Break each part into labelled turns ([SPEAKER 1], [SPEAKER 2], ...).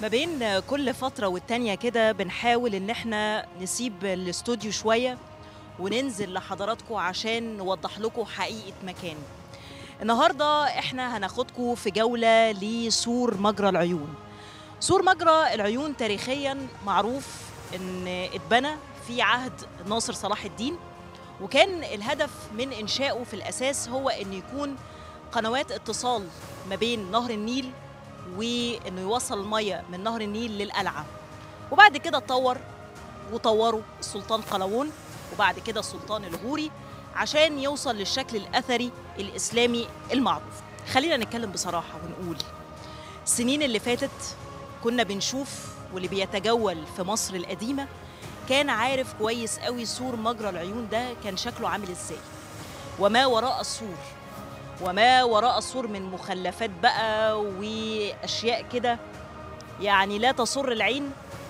[SPEAKER 1] ما بين كل فترة والتانية كده بنحاول إن احنا نسيب الاستوديو شوية وننزل لحضراتكم عشان نوضح لكم حقيقة مكان النهاردة احنا هناخدكم في جولة لسور مجرى العيون سور مجرى العيون تاريخيا معروف ان اتبنى في عهد ناصر صلاح الدين وكان الهدف من انشائه في الاساس هو ان يكون قنوات اتصال ما بين نهر النيل وانه يوصل الميه من نهر النيل للقلعه وبعد كده اتطور وطوروا السلطان قلاوون وبعد كده السلطان الغوري عشان يوصل للشكل الاثري الاسلامي المعروف خلينا نتكلم بصراحه ونقول السنين اللي فاتت كنا بنشوف واللي بيتجول في مصر القديمه كان عارف كويس قوي سور مجرى العيون ده كان شكله عامل ازاي وما وراء السور وما وراء السور من مخلفات بقى واشياء كده يعني لا تسر العين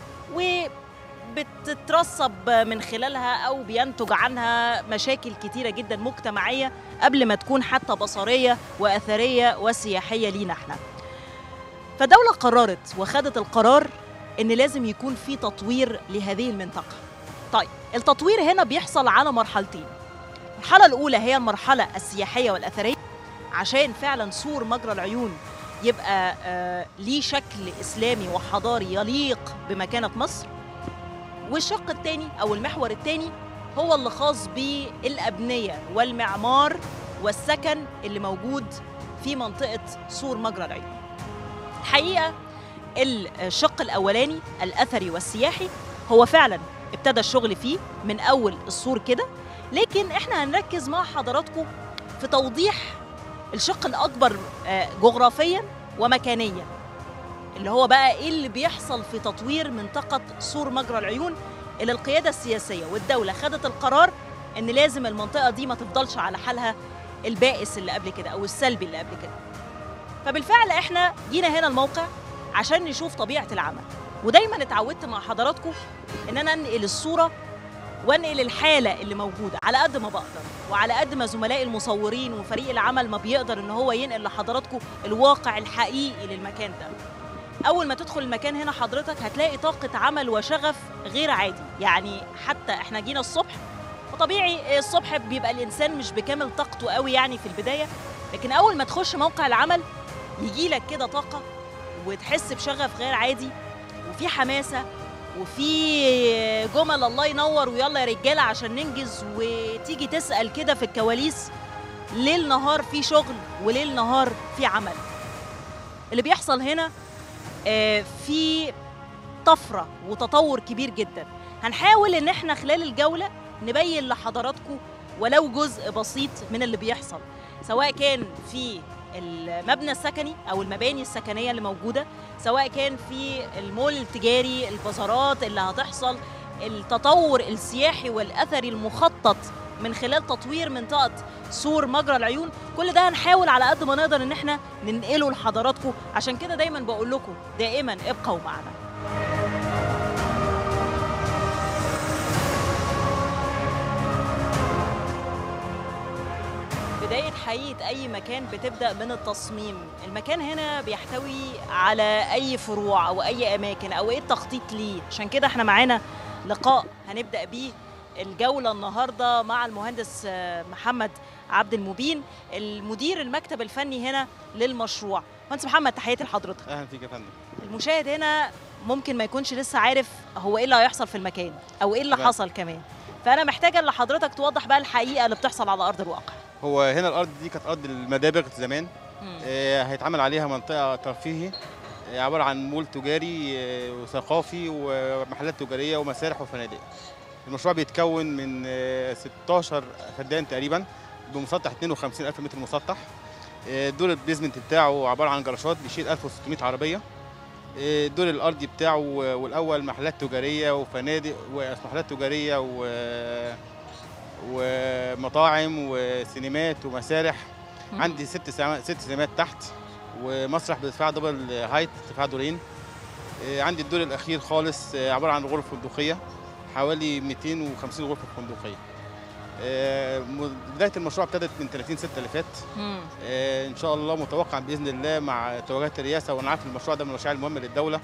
[SPEAKER 1] وبتترسب من خلالها او بينتج عنها مشاكل كتيره جدا مجتمعيه قبل ما تكون حتى بصريه واثريه وسياحيه لينا احنا فدوله قررت وخدت القرار ان لازم يكون في تطوير لهذه المنطقه طيب التطوير هنا بيحصل على مرحلتين المرحله الاولى هي المرحله السياحيه والاثريه عشان فعلا سور مجرى العيون يبقى آه ليه شكل اسلامي وحضاري يليق بمكانه مصر والشق الثاني او المحور الثاني هو اللي خاص بالابنيه والمعمار والسكن اللي موجود في منطقه سور مجرى العيون الحقيقه الشق الاولاني الاثري والسياحي هو فعلا ابتدى الشغل فيه من اول السور كده لكن احنا هنركز مع حضراتكم في توضيح الشق الاكبر جغرافيا ومكانيا اللي هو بقى ايه اللي بيحصل في تطوير منطقه سور مجرى العيون اللي القياده السياسيه والدوله خدت القرار ان لازم المنطقه دي ما تفضلش على حالها البائس اللي قبل كده او السلبي اللي قبل كده فبالفعل احنا جينا هنا الموقع عشان نشوف طبيعه العمل ودايما اتعودت مع حضراتكم ان انا انقل الصوره وانقل الحاله اللي موجوده على قد ما بقدر وعلى قد ما زملائي المصورين وفريق العمل ما بيقدر ان هو ينقل لحضراتكم الواقع الحقيقي للمكان ده اول ما تدخل المكان هنا حضرتك هتلاقي طاقه عمل وشغف غير عادي يعني حتى احنا جينا الصبح وطبيعي الصبح بيبقى الانسان مش بكامل طاقته قوي يعني في البدايه لكن اول ما تخش موقع العمل يجي لك كده طاقه وتحس بشغف غير عادي وفي حماسه وفي جمل الله ينور ويلا يا رجاله عشان ننجز وتيجي تسال كده في الكواليس ليل نهار في شغل وليل نهار في عمل اللي بيحصل هنا في طفره وتطور كبير جدا هنحاول ان احنا خلال الجوله نبين لحضراتكم ولو جزء بسيط من اللي بيحصل سواء كان في المبنى السكني او المباني السكنيه اللي موجوده سواء كان في المول التجاري البازارات اللي هتحصل التطور السياحي والاثري المخطط من خلال تطوير منطقه سور مجرى العيون كل ده هنحاول على قد ما نقدر ان احنا ننقله لحضراتكم عشان كده دايما بقول لكم دائما ابقوا معنا بداية حقيقة أي مكان بتبدأ من التصميم المكان هنا بيحتوي على أي فروع أو أي أماكن أو إيه التخطيط ليه عشان كده احنا معانا لقاء هنبدأ بيه الجولة النهاردة مع المهندس محمد عبد المبين المدير المكتب الفني هنا للمشروع مهندس محمد تحياتي لحضرتك
[SPEAKER 2] اهلا فيك يا فندم
[SPEAKER 1] المشاهد هنا ممكن ما يكونش لسه عارف هو ايه اللي هيحصل في المكان او ايه اللي
[SPEAKER 2] تمام.
[SPEAKER 1] حصل كمان فانا محتاجه ان حضرتك توضح بقى الحقيقه اللي بتحصل على ارض الواقع
[SPEAKER 2] هو هنا الارض دي كانت ارض المدابغ زمان آه هيتعمل عليها منطقه ترفيهي آه عباره عن مول تجاري آه وثقافي ومحلات تجاريه ومسارح وفنادق المشروع بيتكون من آه 16 فدان تقريبا بمسطح 52000 متر مسطح آه الدور البيزمنت بتاعه عباره عن جراشات بيشيل 1600 عربيه آه الدور الارضي بتاعه والاول محلات تجاريه وفنادق ومحلات تجاريه و ومطاعم وسينمات ومسارح
[SPEAKER 1] مم.
[SPEAKER 2] عندي ست سما... ست سينمات تحت ومسرح بارتفاع دبل هايت ارتفاع دورين آه، عندي الدور الاخير خالص آه، عباره عن غرف فندقيه حوالي 250 غرفه فندقيه آه، م- بدايه المشروع ابتدت من 30 6 اللي فات
[SPEAKER 1] مم.
[SPEAKER 2] آه، ان شاء الله متوقع باذن الله مع توجيهات الرئاسه وانا عارف المشروع ده من المشاريع المهمه للدوله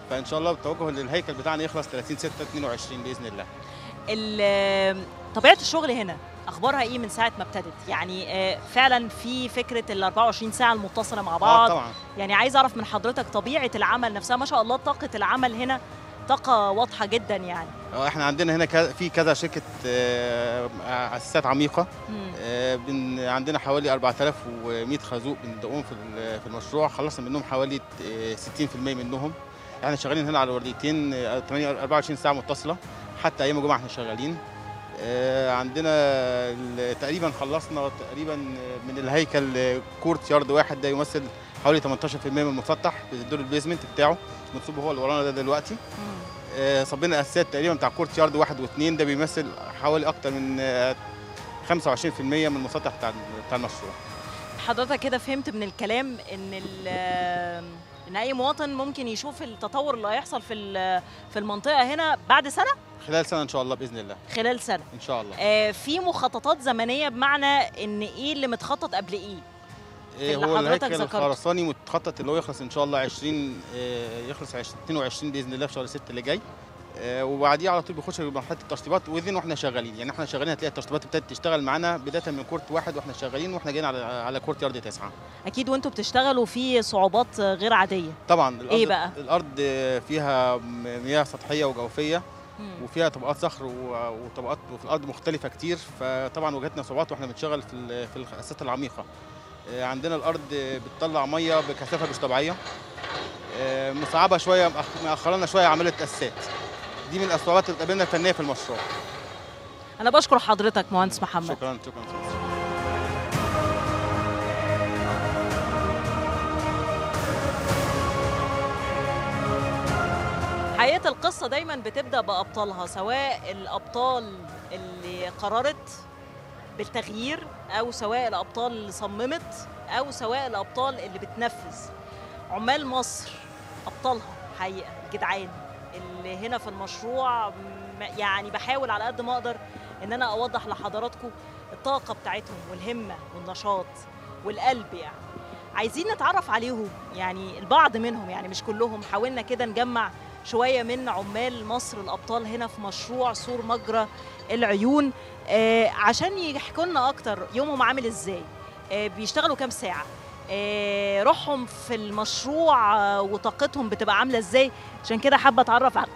[SPEAKER 2] فان شاء الله التوجه للهيكل بتاعنا يخلص 30 6 22 باذن الله
[SPEAKER 1] ال- طبيعه الشغل هنا اخبارها ايه من ساعه ما ابتدت يعني آه، فعلا في فكره ال 24 ساعه المتصله مع
[SPEAKER 2] اه
[SPEAKER 1] بعض
[SPEAKER 2] طبعا
[SPEAKER 1] يعني عايز اعرف من حضرتك طبيعه العمل نفسها ما شاء الله طاقه العمل هنا طاقه واضحه جدا يعني
[SPEAKER 2] آه، احنا عندنا هنا كذا- في كذا شركه آه، اساسات عميقه
[SPEAKER 1] مم.
[SPEAKER 2] آه، بن عندنا حوالي 4100 خازوق بندقهم في ال- في المشروع خلصنا منهم حوالي آه، 60% منهم يعني شغالين هنا على ورديتين آه، 8 24 ساعه متصله حتى ايام الجمعه احنا شغالين آه، عندنا ال- تقريبا خلصنا تقريبا من الهيكل آه، كورت يارد واحد ده يمثل حوالي 18% من المسطح بالدور البيزمنت بتاعه منصوب هو اللي ورانا ده دلوقتي
[SPEAKER 1] مم.
[SPEAKER 2] آه، صبينا اساسات تقريبا بتاع كورت يارد واحد واثنين ده بيمثل حوالي اكتر من آه، 25% من المسطح بتاع بتاع المشروع
[SPEAKER 1] حضرتك كده فهمت من الكلام ان ال- ان اي مواطن ممكن يشوف التطور اللي هيحصل في ال- في المنطقه هنا بعد سنه
[SPEAKER 2] خلال سنه ان شاء الله باذن الله
[SPEAKER 1] خلال سنه
[SPEAKER 2] ان شاء الله
[SPEAKER 1] آه، في مخططات زمنيه بمعنى ان ايه اللي متخطط قبل ايه
[SPEAKER 2] آه،
[SPEAKER 1] اللي
[SPEAKER 2] هو
[SPEAKER 1] حضرتك
[SPEAKER 2] الهيكل
[SPEAKER 1] ذكرته.
[SPEAKER 2] الخرساني متخطط اللي هو يخلص ان شاء الله 20 آه، يخلص 22 باذن الله في شهر 6 اللي جاي آه، وبعديه على طول بيخش مرحله التشطيبات واذن واحنا شغالين يعني احنا شغالين هتلاقي التشطيبات ابتدت تشتغل معانا بدايه من كورت واحد واحنا شغالين واحنا جايين على على كورت يارد تسعه
[SPEAKER 1] اكيد وانتوا بتشتغلوا في صعوبات غير عاديه
[SPEAKER 2] طبعا الارض
[SPEAKER 1] إيه بقى؟
[SPEAKER 2] الارض فيها مياه سطحيه وجوفيه
[SPEAKER 1] مم.
[SPEAKER 2] وفيها طبقات صخر و- وطبقات في الارض مختلفه كتير فطبعا واجهتنا صعوبات واحنا بنشتغل في ال- في الاساسات العميقه آه، عندنا الارض بتطلع ميه بكثافه مش طبيعيه آه، مصعبه شويه مأخ- مأخرانا شويه عمليه الاساسات دي من الصعوبات اللي قابلنا الفنيه في المشروع
[SPEAKER 1] انا بشكر حضرتك مهندس محمد
[SPEAKER 2] شكرا شكرا
[SPEAKER 1] حقيقة القصة دايما بتبدأ بأبطالها سواء الأبطال اللي قررت بالتغيير أو سواء الأبطال اللي صممت أو سواء الأبطال اللي بتنفذ عمال مصر أبطالها حقيقة جدعان اللي هنا في المشروع م- يعني بحاول على قد ما أقدر إن أنا أوضح لحضراتكم الطاقة بتاعتهم والهمة والنشاط والقلب يعني عايزين نتعرف عليهم يعني البعض منهم يعني مش كلهم حاولنا كده نجمع شويه من عمال مصر الابطال هنا في مشروع سور مجرى العيون آه عشان يحكوا لنا اكتر يومهم عامل ازاي آه بيشتغلوا كام ساعه آه روحهم في المشروع آه وطاقتهم بتبقى عامله ازاي عشان كده حابه اتعرف عليك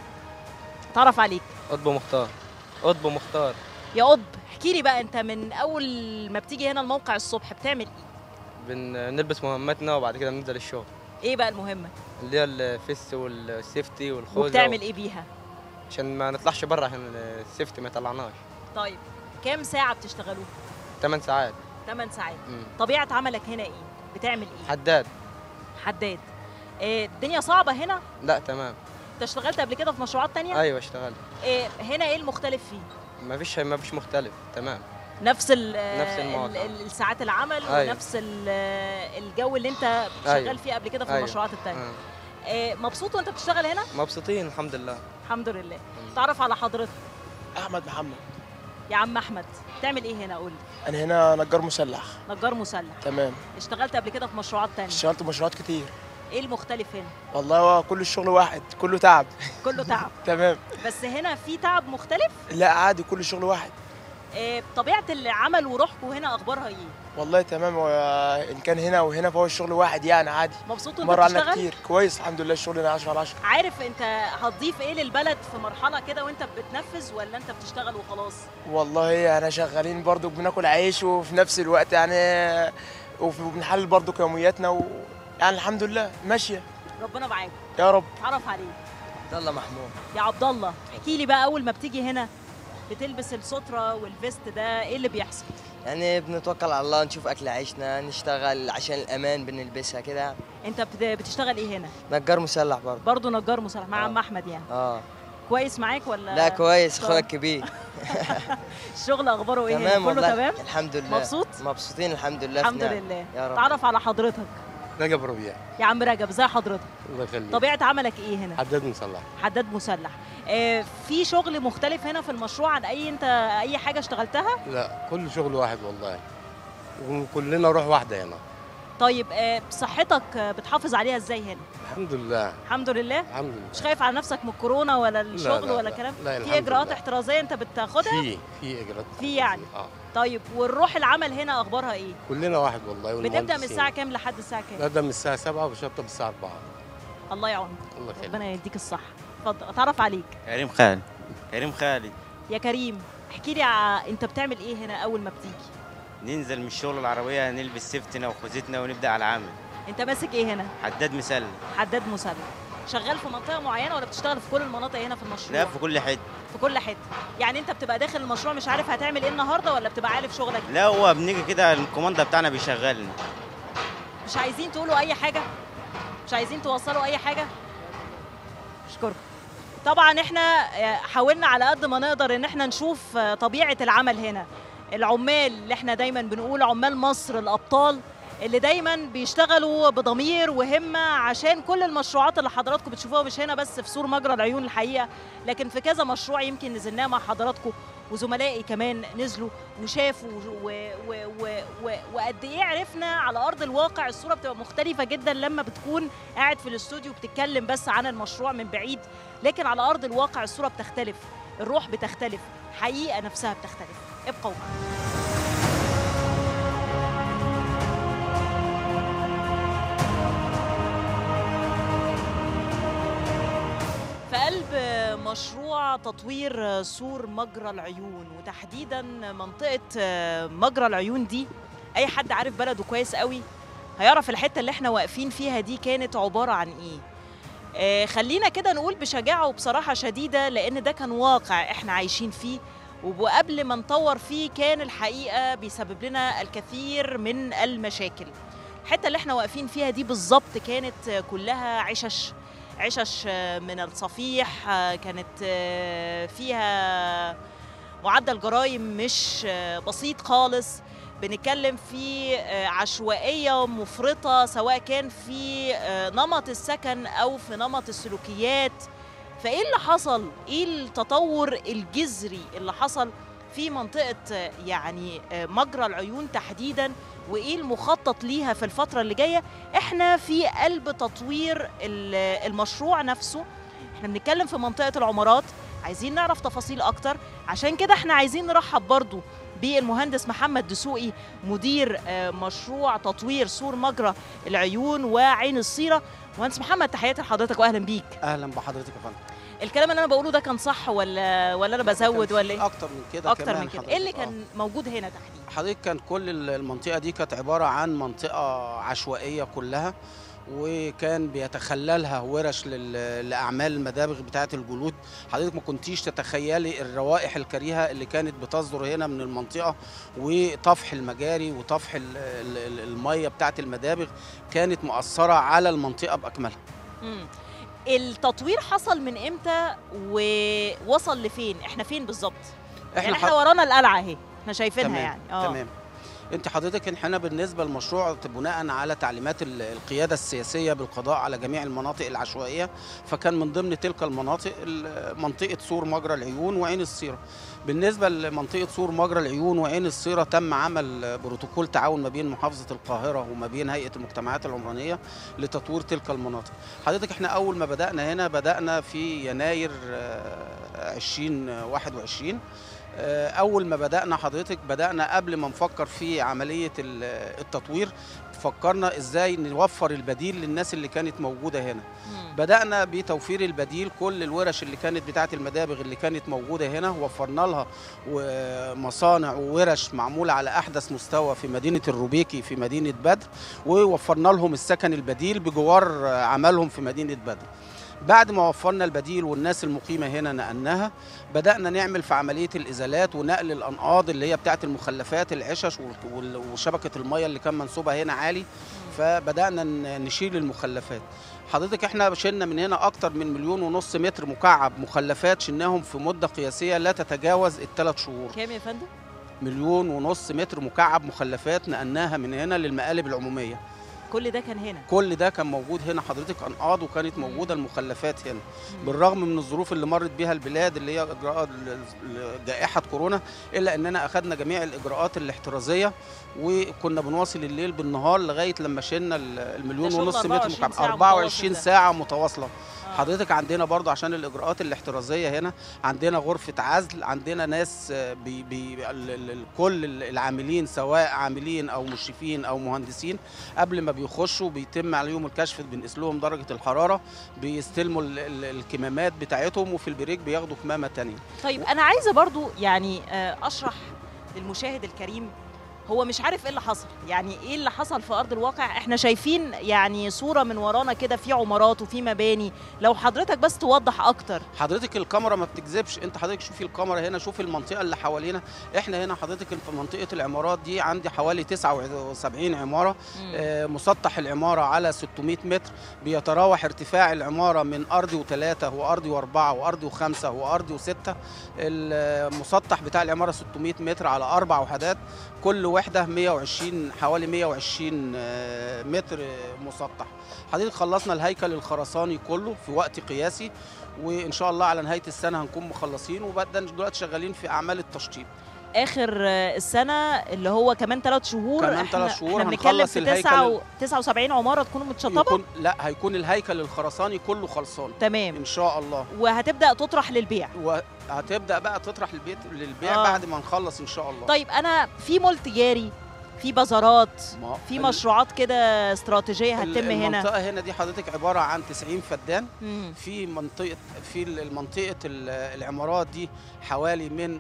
[SPEAKER 1] اتعرف عليك
[SPEAKER 3] قطب مختار قطب مختار
[SPEAKER 1] يا قطب احكي لي بقى انت من اول ما بتيجي هنا الموقع الصبح بتعمل ايه
[SPEAKER 3] بنلبس مهمتنا وبعد كده بننزل الشغل
[SPEAKER 1] ايه بقى المهمه
[SPEAKER 3] اللي هي الفيس والسيفتي والخوذه
[SPEAKER 1] وبتعمل ايه بيها
[SPEAKER 3] عشان ما نطلعش بره عشان السيفتي ما يطلعناش
[SPEAKER 1] طيب كام ساعه بتشتغلوها
[SPEAKER 3] 8 ساعات
[SPEAKER 1] 8 ساعات
[SPEAKER 3] مم.
[SPEAKER 1] طبيعه عملك هنا ايه بتعمل ايه
[SPEAKER 3] حداد
[SPEAKER 1] حداد إيه الدنيا صعبه هنا
[SPEAKER 3] لا تمام
[SPEAKER 1] انت اشتغلت قبل كده في مشروعات تانية
[SPEAKER 3] ايوه اشتغلت
[SPEAKER 1] إيه هنا ايه المختلف فيه
[SPEAKER 3] ما فيش ما فيش مختلف تمام
[SPEAKER 1] نفس ال
[SPEAKER 3] نفس المواقع.
[SPEAKER 1] ال- ال- ساعات العمل
[SPEAKER 3] أيوة.
[SPEAKER 1] ونفس ال- الجو اللي انت شغال
[SPEAKER 3] أيوة.
[SPEAKER 1] فيه قبل كده في
[SPEAKER 3] أيوة.
[SPEAKER 1] المشروعات التانية
[SPEAKER 3] آه.
[SPEAKER 1] إيه مبسوط وانت بتشتغل هنا
[SPEAKER 3] مبسوطين الحمد لله
[SPEAKER 1] الحمد لله تعرف على حضرتك
[SPEAKER 4] احمد محمد
[SPEAKER 1] يا عم احمد بتعمل ايه هنا قول لي
[SPEAKER 4] انا هنا نجار مسلح
[SPEAKER 1] نجار مسلح
[SPEAKER 4] تمام
[SPEAKER 1] اشتغلت قبل كده في مشروعات تانية
[SPEAKER 4] اشتغلت مشروعات كتير
[SPEAKER 1] ايه المختلف هنا
[SPEAKER 4] والله هو كل الشغل واحد كله تعب
[SPEAKER 1] كله تعب
[SPEAKER 4] تمام
[SPEAKER 1] بس هنا في تعب مختلف
[SPEAKER 4] لا عادي كل الشغل واحد
[SPEAKER 1] إيه طبيعه العمل وروحكم هنا اخبارها ايه
[SPEAKER 4] والله تمام هو ان كان هنا وهنا فهو الشغل واحد يعني عادي
[SPEAKER 1] مبسوط وانت
[SPEAKER 4] مر علينا
[SPEAKER 1] بتشتغل
[SPEAKER 4] كتير كويس الحمد لله الشغل هنا 10 على 10
[SPEAKER 1] عارف انت هتضيف ايه للبلد في مرحله كده وانت بتنفذ ولا انت بتشتغل وخلاص
[SPEAKER 4] والله انا شغالين برضو بناكل عيش وفي نفس الوقت يعني وفي- وبنحلل برضو يومياتنا و... يعني الحمد لله ماشيه
[SPEAKER 1] ربنا معاك
[SPEAKER 4] يا رب
[SPEAKER 1] اتعرف عليك
[SPEAKER 3] عبد الله محمود
[SPEAKER 1] يا عبد الله احكي لي بقى اول ما بتيجي هنا بتلبس السترة والفيست ده ايه اللي بيحصل
[SPEAKER 5] يعني بنتوكل على الله نشوف اكل عيشنا نشتغل عشان الامان بنلبسها كده
[SPEAKER 1] انت بت- بتشتغل ايه هنا
[SPEAKER 5] نجار مسلح برضه
[SPEAKER 1] برضه نجار مسلح مع
[SPEAKER 5] آه.
[SPEAKER 1] عم احمد يعني
[SPEAKER 5] اه
[SPEAKER 1] كويس معاك ولا
[SPEAKER 5] لا كويس
[SPEAKER 1] طب.
[SPEAKER 5] اخويا الكبير
[SPEAKER 1] الشغل اخباره ايه هنا
[SPEAKER 5] تمام
[SPEAKER 1] كله
[SPEAKER 5] والله
[SPEAKER 1] تمام
[SPEAKER 5] الحمد لله
[SPEAKER 1] مبسوط
[SPEAKER 5] مبسوطين الحمد لله في
[SPEAKER 1] الحمد
[SPEAKER 5] نعم.
[SPEAKER 1] لله
[SPEAKER 5] يا رب
[SPEAKER 1] تعرف على حضرتك
[SPEAKER 6] رجب ربيع
[SPEAKER 1] يا عم رجب ازي حضرتك
[SPEAKER 6] الله يخليك
[SPEAKER 1] طبيعه عملك ايه هنا
[SPEAKER 6] حداد مصلح
[SPEAKER 1] حداد مسلح آه في شغل مختلف هنا في المشروع عن اي انت اي حاجه اشتغلتها
[SPEAKER 6] لا كل شغل واحد والله وكلنا روح واحده هنا
[SPEAKER 1] طيب آه، صحتك آه، بتحافظ عليها ازاي هنا
[SPEAKER 6] الحمد لله
[SPEAKER 1] الحمد لله
[SPEAKER 6] الحمد لله
[SPEAKER 1] مش خايف على نفسك من الكورونا ولا الشغل
[SPEAKER 6] لا،
[SPEAKER 1] ولا
[SPEAKER 6] لا،
[SPEAKER 1] كلام
[SPEAKER 6] لا،
[SPEAKER 1] في
[SPEAKER 6] الحمد
[SPEAKER 1] اجراءات
[SPEAKER 6] لله.
[SPEAKER 1] احترازيه انت بتاخدها
[SPEAKER 6] في في اجراءات
[SPEAKER 1] في يعني.
[SPEAKER 6] اه
[SPEAKER 1] طيب والروح العمل هنا اخبارها ايه
[SPEAKER 6] كلنا واحد والله
[SPEAKER 1] بتبدا من
[SPEAKER 6] والمهندسين.
[SPEAKER 1] الساعه كام لحد الساعه كام
[SPEAKER 6] نبدا من الساعه 7 وبشطب الساعه 4
[SPEAKER 1] الله يعونك
[SPEAKER 6] الله يخليك
[SPEAKER 1] ربنا يديك الصحه اتفضل اتعرف عليك
[SPEAKER 7] كريم خالد كريم خالد
[SPEAKER 1] يا كريم احكي لي ع... انت بتعمل ايه هنا اول ما بتيجي
[SPEAKER 7] ننزل من الشغل العربية نلبس سيفتنا وخوذتنا ونبدأ على العمل
[SPEAKER 1] انت ماسك ايه هنا
[SPEAKER 7] حداد مسلم
[SPEAKER 1] حداد مسلح شغال في منطقه معينه ولا بتشتغل في كل المناطق هنا في المشروع
[SPEAKER 7] لا في كل حتة
[SPEAKER 1] في كل حته يعني انت بتبقى داخل المشروع مش عارف هتعمل ايه النهارده ولا بتبقى عارف شغلك
[SPEAKER 7] لا هو بنيجي كده الكوماندا بتاعنا بيشغلنا
[SPEAKER 1] مش عايزين تقولوا اي حاجه مش عايزين توصلوا اي حاجه اشكرك طبعا احنا آه، حاولنا على قد ما نقدر ان احنا نشوف آه، طبيعه العمل هنا العمال اللي احنا دايما بنقول عمال مصر الابطال اللي دايما بيشتغلوا بضمير وهمه عشان كل المشروعات اللي حضراتكم بتشوفوها مش هنا بس في سور مجرى العيون الحقيقه لكن في كذا مشروع يمكن نزلناه مع حضراتكم وزملائي كمان نزلوا وشافوا و- و- و- و- وقد ايه عرفنا على ارض الواقع الصوره بتبقى مختلفه جدا لما بتكون قاعد في الاستوديو بتتكلم بس عن المشروع من بعيد لكن على ارض الواقع الصوره بتختلف الروح بتختلف الحقيقه نفسها بتختلف ابقوا معنا في قلب مشروع تطوير سور مجرى العيون وتحديدا منطقة مجرى العيون دي أي حد عارف بلده كويس قوي هيعرف الحتة اللي احنا واقفين فيها دي كانت عبارة عن ايه آه خلينا كده نقول بشجاعة وبصراحة شديدة لأن ده كان واقع احنا عايشين فيه وقبل ما نطور فيه كان الحقيقة بيسبب لنا الكثير من المشاكل الحتة اللي احنا واقفين فيها دي بالظبط كانت كلها عشش عشش من الصفيح كانت فيها معدل جرائم مش بسيط خالص بنتكلم في عشوائية مفرطة سواء كان في نمط السكن أو في نمط السلوكيات فإيه اللي حصل؟ إيه التطور الجذري اللي حصل في منطقة يعني مجرى العيون تحديداً وايه المخطط ليها في الفتره اللي جايه احنا في قلب تطوير المشروع نفسه احنا بنتكلم في منطقه العمارات عايزين نعرف تفاصيل اكتر عشان كده احنا عايزين نرحب برضو بالمهندس محمد دسوقي مدير مشروع تطوير سور مجرى العيون وعين الصيره مهندس محمد تحياتي لحضرتك واهلا بيك
[SPEAKER 8] اهلا بحضرتك يا فندم
[SPEAKER 1] الكلام اللي انا بقوله ده كان صح ولا ولا انا بزود ولا ايه
[SPEAKER 8] اكتر من كده
[SPEAKER 1] اكتر
[SPEAKER 8] كمان
[SPEAKER 1] من كده
[SPEAKER 8] حضرتك.
[SPEAKER 1] ايه اللي
[SPEAKER 8] آه.
[SPEAKER 1] كان موجود هنا تحديدا
[SPEAKER 8] حضرتك كان كل المنطقه دي كانت عباره عن منطقه عشوائيه كلها وكان بيتخللها ورش لل- لاعمال المدابغ بتاعه الجلود حضرتك ما كنتيش تتخيلي الروائح الكريهه اللي كانت بتصدر هنا من المنطقه وطفح المجاري وطفح ال- ال- ال- الميه بتاعه المدابغ كانت مؤثره على المنطقه باكملها
[SPEAKER 1] مم. التطوير حصل من امتى ووصل لفين احنا فين بالظبط يعني احنا
[SPEAKER 8] ح-
[SPEAKER 1] ورانا القلعه اهي احنا شايفينها
[SPEAKER 8] تمام
[SPEAKER 1] يعني اه
[SPEAKER 8] تمام انت حضرتك احنا بالنسبه للمشروع بناء على تعليمات ال- القياده السياسيه بالقضاء على جميع المناطق العشوائيه فكان من ضمن تلك المناطق ال- منطقه سور مجرى العيون وعين الصيره بالنسبه لمنطقه سور مجرى العيون وعين الصيره تم عمل بروتوكول تعاون ما بين محافظه القاهره وما بين هيئه المجتمعات العمرانيه لتطوير تلك المناطق حضرتك احنا اول ما بدانا هنا بدانا في يناير آه، 2021 آه، اول ما بدانا حضرتك بدانا قبل ما نفكر في عمليه ال- التطوير فكرنا ازاي نوفر البديل للناس اللي كانت موجوده هنا
[SPEAKER 1] مم.
[SPEAKER 8] بدانا بتوفير البديل كل الورش اللي كانت بتاعه المدابغ اللي كانت موجوده هنا وفرنا لها ومصانع وورش معموله على احدث مستوى في مدينه الروبيكي في مدينه بدر ووفرنا لهم السكن البديل بجوار عملهم في مدينه بدر بعد ما وفرنا البديل والناس المقيمه هنا نقلناها بدانا نعمل في عمليه الازالات ونقل الانقاض اللي هي بتاعه المخلفات العشش وال- وال- وشبكه الميه اللي كان منسوبها هنا عالي فبدانا ن- نشيل المخلفات حضرتك احنا شلنا من هنا اكتر من مليون ونص متر مكعب مخلفات شلناهم في مده قياسيه لا تتجاوز الثلاث شهور
[SPEAKER 1] كام يا فندم
[SPEAKER 8] مليون ونص متر مكعب مخلفات نقلناها من هنا للمقالب العموميه
[SPEAKER 1] كل ده كان هنا
[SPEAKER 8] كل ده كان موجود هنا حضرتك انقاض وكانت موجوده المخلفات هنا بالرغم من الظروف اللي مرت بيها البلاد اللي هي اجراءات ال- ال- جائحه كورونا الا اننا اخذنا جميع الاجراءات الاحترازيه وكنا بنواصل الليل بالنهار لغايه لما شلنا ال- المليون
[SPEAKER 1] ده شغل
[SPEAKER 8] ونص
[SPEAKER 1] 24
[SPEAKER 8] متر مكعب
[SPEAKER 1] ساعة
[SPEAKER 8] 24
[SPEAKER 1] متواصل ده.
[SPEAKER 8] ساعه متواصله
[SPEAKER 1] آه.
[SPEAKER 8] حضرتك عندنا برضه عشان الاجراءات الاحترازيه هنا عندنا غرفه عزل عندنا ناس آه، بي بي ال- ال- ال- كل ال- العاملين سواء عاملين او مشرفين او مهندسين قبل ما بيخشوا بيتم عليهم الكشف بنقيس لهم درجه الحراره بيستلموا ال- ال- الكمامات بتاعتهم وفي البريك بياخدوا كمامه تانية
[SPEAKER 1] طيب انا عايزه برضو يعني آه، اشرح للمشاهد الكريم هو مش عارف ايه اللي حصل يعني ايه اللي حصل في ارض الواقع احنا شايفين يعني صوره من ورانا كده في عمارات وفي مباني لو حضرتك بس توضح اكتر
[SPEAKER 8] حضرتك الكاميرا ما بتكذبش انت حضرتك شوفي الكاميرا هنا شوفي المنطقه اللي حوالينا احنا هنا حضرتك في منطقه العمارات دي عندي حوالي 79 عماره آه، مسطح العمارة على 600 متر بيتراوح ارتفاع العمارة من أرضي وثلاثة وأرضي وأربعة وأرضي وخمسة وأرضي وستة المسطح بتاع العمارة 600 متر على أربع وحدات كل وحدة 120 حوالي 120 آه، متر آه، مسطح حضرتك خلصنا الهيكل الخرساني كله في وقت قياسي وإن شاء الله على نهاية السنة هنكون مخلصين وبعدين دلوقتي شغالين في أعمال التشطيب
[SPEAKER 1] اخر آه، السنه اللي هو كمان ثلاث شهور
[SPEAKER 8] كمان
[SPEAKER 1] إحنا-
[SPEAKER 8] تلات شهور
[SPEAKER 1] احنا بنتكلم
[SPEAKER 8] هنخلص
[SPEAKER 1] في
[SPEAKER 8] الهيكل
[SPEAKER 1] 9
[SPEAKER 8] ال-
[SPEAKER 1] و 79 عماره تكونوا متشطبه
[SPEAKER 8] يكون لا هيكون الهيكل الخرساني كله خلصان
[SPEAKER 1] تمام
[SPEAKER 8] ان شاء الله
[SPEAKER 1] وهتبدا تطرح للبيع
[SPEAKER 8] وهتبدا بقى تطرح البيت للبيع
[SPEAKER 1] آه.
[SPEAKER 8] آه. بعد ما نخلص ان شاء الله
[SPEAKER 1] طيب انا في مول تجاري في بازارات
[SPEAKER 8] ما
[SPEAKER 1] في
[SPEAKER 8] ال-
[SPEAKER 1] مشروعات كده استراتيجيه
[SPEAKER 8] ال-
[SPEAKER 1] هتتم هنا
[SPEAKER 8] المنطقه هنا دي حضرتك عباره عن 90 فدان
[SPEAKER 1] مم.
[SPEAKER 8] في منطقه في ال- منطقه ال- العمارات دي حوالي من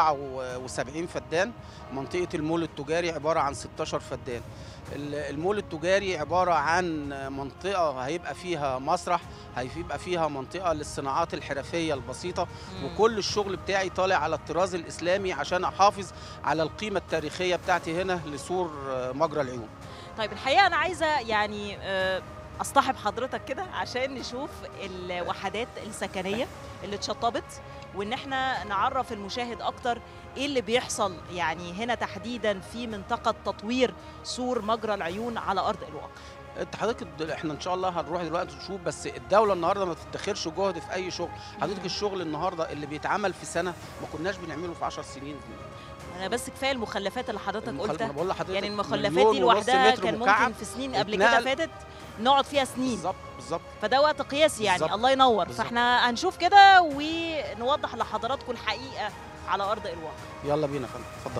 [SPEAKER 8] 74 فدان منطقه المول التجاري عباره عن 16 فدان ال- المول التجاري عباره عن منطقه هيبقى فيها مسرح هيبقى فيها منطقه للصناعات الحرفيه البسيطه
[SPEAKER 1] مم.
[SPEAKER 8] وكل الشغل بتاعي طالع على الطراز الاسلامي عشان احافظ على القيمه التاريخيه بتاعتي هنا لسور آه، مجرى العيون
[SPEAKER 1] طيب الحقيقه انا عايزه يعني آه، اصطحب حضرتك كده عشان نشوف الوحدات السكنيه اللي اتشطبت وان احنا نعرف المشاهد اكتر ايه اللي بيحصل يعني هنا تحديدا في منطقه تطوير سور مجرى العيون على ارض الواقع
[SPEAKER 8] انت حضرتك الد- احنا ان شاء الله هنروح دلوقتي نشوف بس الدوله النهارده ما بتدخرش جهد في اي شغل حضرتك الشغل النهارده اللي بيتعمل في سنه ما كناش بنعمله في 10 سنين
[SPEAKER 1] انا بس كفايه المخلفات اللي حضرتك
[SPEAKER 8] المخل-
[SPEAKER 1] قلتها
[SPEAKER 8] أنا بقول لحضرتك
[SPEAKER 1] يعني المخلفات
[SPEAKER 8] مليون
[SPEAKER 1] دي
[SPEAKER 8] ونص
[SPEAKER 1] لوحدها
[SPEAKER 8] متر
[SPEAKER 1] كان
[SPEAKER 8] مكعب
[SPEAKER 1] ممكن في سنين قبل كده
[SPEAKER 8] اتنقل-
[SPEAKER 1] فاتت نقعد فيها سنين
[SPEAKER 8] بالظبط بالظبط
[SPEAKER 1] فده وقت قياسي يعني
[SPEAKER 8] بالظبط.
[SPEAKER 1] الله ينور
[SPEAKER 8] بالظبط.
[SPEAKER 1] فاحنا هنشوف كده ونوضح لحضراتكم الحقيقه على ارض الواقع
[SPEAKER 8] يلا بينا يا فندم اتفضل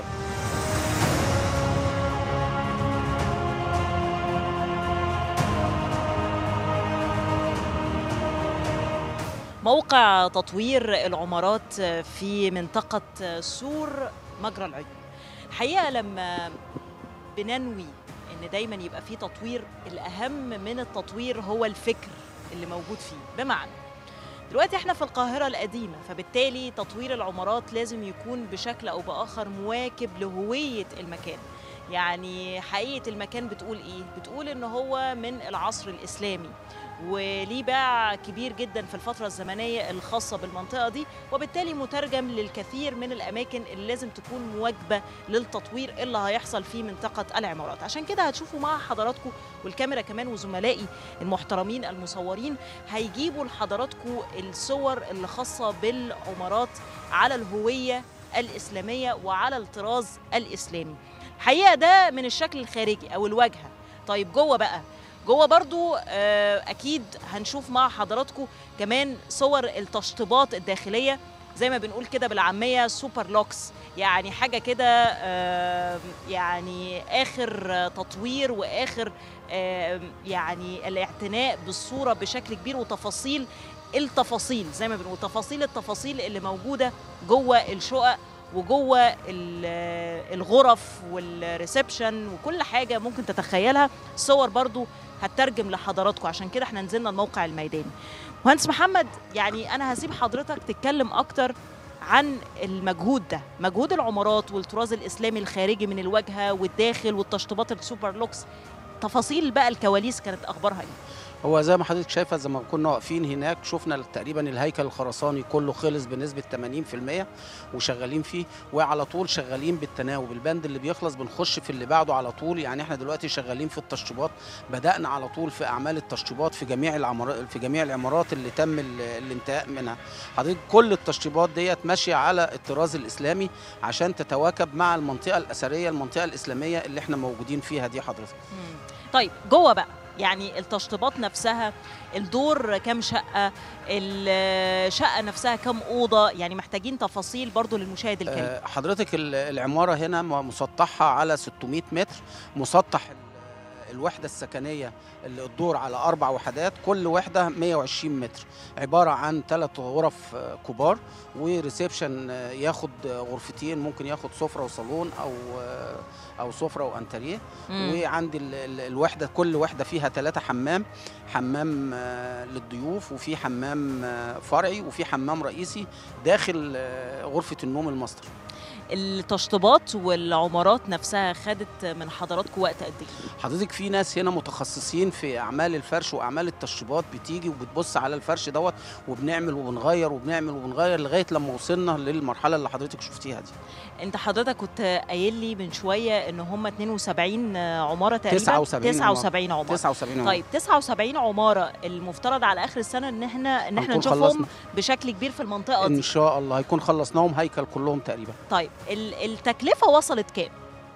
[SPEAKER 1] موقع تطوير العمارات في منطقة سور مجرى العيون الحقيقة لما بننوي ان دايما يبقى في تطوير الاهم من التطوير هو الفكر اللي موجود فيه بمعنى دلوقتي احنا في القاهرة القديمة فبالتالي تطوير العمارات لازم يكون بشكل او باخر مواكب لهوية المكان يعني حقيقة المكان بتقول ايه؟ بتقول ان هو من العصر الاسلامي وليه باع كبير جدا في الفترة الزمنية الخاصة بالمنطقة دي وبالتالي مترجم للكثير من الأماكن اللي لازم تكون مواجبة للتطوير اللي هيحصل في منطقة العمارات عشان كده هتشوفوا مع حضراتكم والكاميرا كمان وزملائي المحترمين المصورين هيجيبوا لحضراتكم الصور اللي خاصة بالعمارات على الهوية الإسلامية وعلى الطراز الإسلامي الحقيقة ده من الشكل الخارجي أو الواجهة طيب جوه بقى جوه برضو آه، اكيد هنشوف مع حضراتكم كمان صور التشطيبات الداخليه زي ما بنقول كده بالعاميه سوبر لوكس يعني حاجه كده آه، يعني اخر آه، تطوير واخر آه، يعني الاعتناء بالصوره بشكل كبير وتفاصيل التفاصيل زي ما بنقول تفاصيل التفاصيل اللي موجوده جوه الشقق وجوه ال- الغرف والريسبشن وكل حاجه ممكن تتخيلها صور برضو هترجم لحضراتكم عشان كده احنا نزلنا الموقع الميداني مهندس محمد يعني انا هسيب حضرتك تتكلم اكتر عن المجهود ده مجهود العمارات والطراز الاسلامي الخارجي من الواجهه والداخل والتشطيبات السوبر لوكس تفاصيل بقى الكواليس كانت اخبارها ايه
[SPEAKER 8] هو زي ما حضرتك شايفه زي ما كنا واقفين هناك شفنا تقريبا الهيكل الخرساني كله خلص بنسبه 80% وشغالين فيه وعلى طول شغالين بالتناوب البند اللي بيخلص بنخش في اللي بعده على طول يعني احنا دلوقتي شغالين في التشطيبات بدانا على طول في اعمال التشطيبات في جميع العمارات في جميع العمارات اللي تم ال- الانتهاء منها حضرتك كل التشطيبات ديت ماشيه على الطراز الاسلامي عشان تتواكب مع المنطقه الاثريه المنطقه الاسلاميه اللي احنا موجودين فيها دي حضرتك
[SPEAKER 1] مم. طيب جوه بقى يعني التشطيبات نفسها الدور كام شقه الشقه نفسها كام اوضه يعني محتاجين تفاصيل برضو للمشاهد الكريم
[SPEAKER 8] آه، حضرتك ال- العمارة هنا م- مسطحها على 600 متر مسطح ال- الوحدة السكنية اللي الدور على أربع وحدات كل وحدة 120 متر عبارة عن ثلاث غرف آه، كبار وريسبشن آه، ياخد آه، غرفتين ممكن ياخد سفرة وصالون أو آه، أو سفرة وأنتريه
[SPEAKER 1] مم.
[SPEAKER 8] وعندي ال- ال- الوحدة كل وحدة فيها ثلاثة حمام حمام آه، للضيوف وفي حمام آه، فرعي وفي حمام رئيسي داخل آه، غرفة النوم الماستر
[SPEAKER 1] التشطيبات والعمارات نفسها خدت من حضراتكم وقت قد ايه
[SPEAKER 8] حضرتك في ناس هنا متخصصين في اعمال الفرش واعمال التشطيبات بتيجي وبتبص على الفرش دوت وبنعمل وبنغير وبنعمل وبنغير لغايه لما وصلنا للمرحله اللي حضرتك شفتيها دي
[SPEAKER 1] انت حضرتك كنت قايل لي من شويه ان هم 72 عماره تقريبا
[SPEAKER 8] 79
[SPEAKER 1] 79 عماره
[SPEAKER 8] 79 عمر.
[SPEAKER 1] طيب 79 عماره المفترض على اخر السنه ان احنا ان احنا
[SPEAKER 8] هنكون
[SPEAKER 1] نشوفهم
[SPEAKER 8] خلصنا.
[SPEAKER 1] بشكل كبير في المنطقه
[SPEAKER 8] ان
[SPEAKER 1] دي
[SPEAKER 8] شاء الله هيكون خلصناهم هيكل كلهم تقريبا
[SPEAKER 1] طيب ال- التكلفه وصلت كام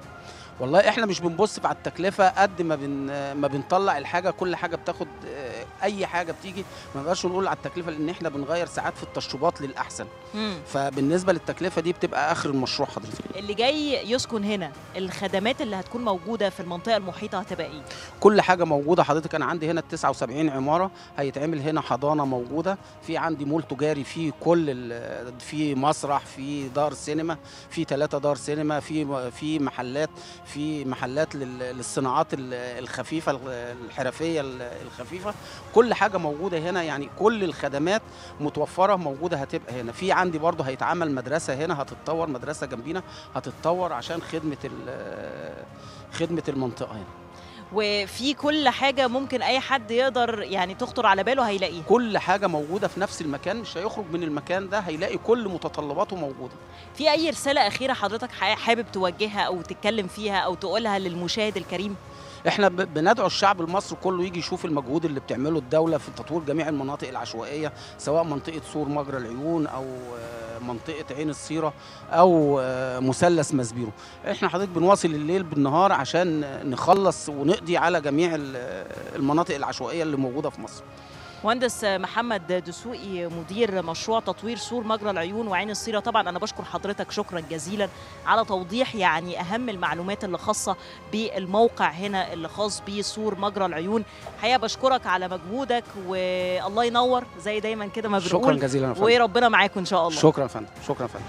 [SPEAKER 8] والله احنا مش بنبص على التكلفه قد ما بن ما بنطلع الحاجه كل حاجه بتاخد آه، اي حاجه بتيجي ما نقدرش نقول على التكلفه لان احنا بنغير ساعات في التشطيبات للاحسن
[SPEAKER 1] مم.
[SPEAKER 8] فبالنسبه للتكلفه دي بتبقى اخر المشروع حضرتك
[SPEAKER 1] اللي جاي يسكن هنا الخدمات اللي هتكون موجوده في المنطقه المحيطه هتبقى ايه
[SPEAKER 8] كل حاجه موجوده حضرتك انا عندي هنا ال 79 عماره هيتعمل هنا حضانه موجوده في عندي مول تجاري فيه كل ال- في مسرح في دار سينما في ثلاثه دار سينما في في محلات في محلات لل- للصناعات ال- الخفيفه ال- الحرفيه ال- الخفيفه كل حاجه موجوده هنا يعني كل الخدمات متوفره موجوده هتبقى هنا في عندي برضه هيتعمل مدرسه هنا هتتطور مدرسه جنبينا هتتطور عشان خدمه ال- خدمه المنطقه هنا
[SPEAKER 1] وفي كل حاجه ممكن اي حد يقدر يعني تخطر على باله هيلاقيها
[SPEAKER 8] كل حاجه موجوده في نفس المكان مش هيخرج من المكان ده هيلاقي كل متطلباته موجوده
[SPEAKER 1] في اي رساله اخيره حضرتك ح- حابب توجهها او تتكلم فيها او تقولها للمشاهد الكريم
[SPEAKER 8] احنا ب- بندعو الشعب المصري كله يجي يشوف المجهود اللي بتعمله الدوله في تطوير جميع المناطق العشوائيه سواء منطقه سور مجرى العيون او آه، منطقه عين الصيره او آه، مثلث مسبيرو احنا حضرتك بنواصل الليل بالنهار عشان نخلص ونقضي على جميع ال- المناطق العشوائيه اللي موجوده في مصر
[SPEAKER 1] مهندس محمد دسوقي مدير مشروع تطوير سور مجرى العيون وعين الصيرة طبعا أنا بشكر حضرتك شكرا جزيلا على توضيح يعني أهم المعلومات اللي خاصة بالموقع هنا اللي خاص بسور مجرى العيون حقيقة بشكرك على مجهودك والله ينور زي دايما كده ما
[SPEAKER 8] شكرا
[SPEAKER 1] بنقول
[SPEAKER 8] جزيلا يا فندم
[SPEAKER 1] وربنا معاكم إن شاء الله
[SPEAKER 8] شكرا يا فندم شكرا يا فندم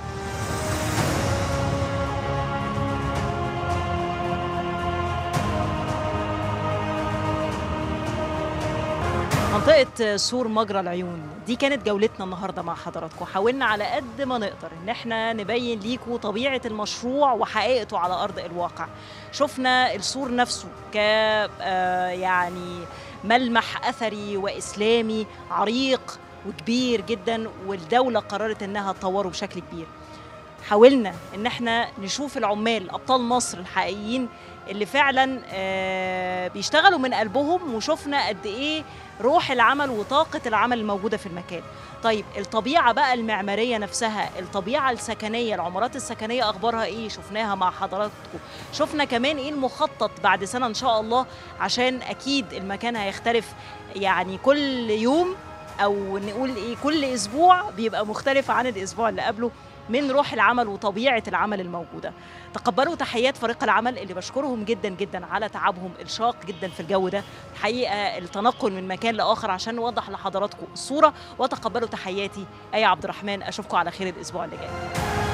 [SPEAKER 1] منطقة سور مجرى العيون دي كانت جولتنا النهاردة مع حضراتكم حاولنا على قد ما نقدر ان احنا نبين ليكم طبيعة المشروع وحقيقته على أرض الواقع شفنا السور نفسه ك آه، يعني ملمح أثري وإسلامي عريق وكبير جدا والدولة قررت انها تطوره بشكل كبير حاولنا ان احنا نشوف العمال ابطال مصر الحقيقيين اللي فعلا آه، بيشتغلوا من قلبهم وشفنا قد ايه روح العمل وطاقة العمل الموجودة في المكان طيب الطبيعة بقى المعمارية نفسها الطبيعة السكنية العمارات السكنية أخبارها إيه شفناها مع حضراتكم شفنا كمان إيه المخطط بعد سنة إن شاء الله عشان أكيد المكان هيختلف يعني كل يوم أو نقول إيه كل أسبوع بيبقى مختلف عن الأسبوع اللي قبله من روح العمل وطبيعة العمل الموجودة تقبلوا تحيات فريق العمل اللي بشكرهم جدا جدا على تعبهم الشاق جدا في الجو ده الحقيقة التنقل من مكان لآخر عشان نوضح لحضراتكم الصورة وتقبلوا تحياتي أي عبد الرحمن أشوفكم على خير الأسبوع اللي جاي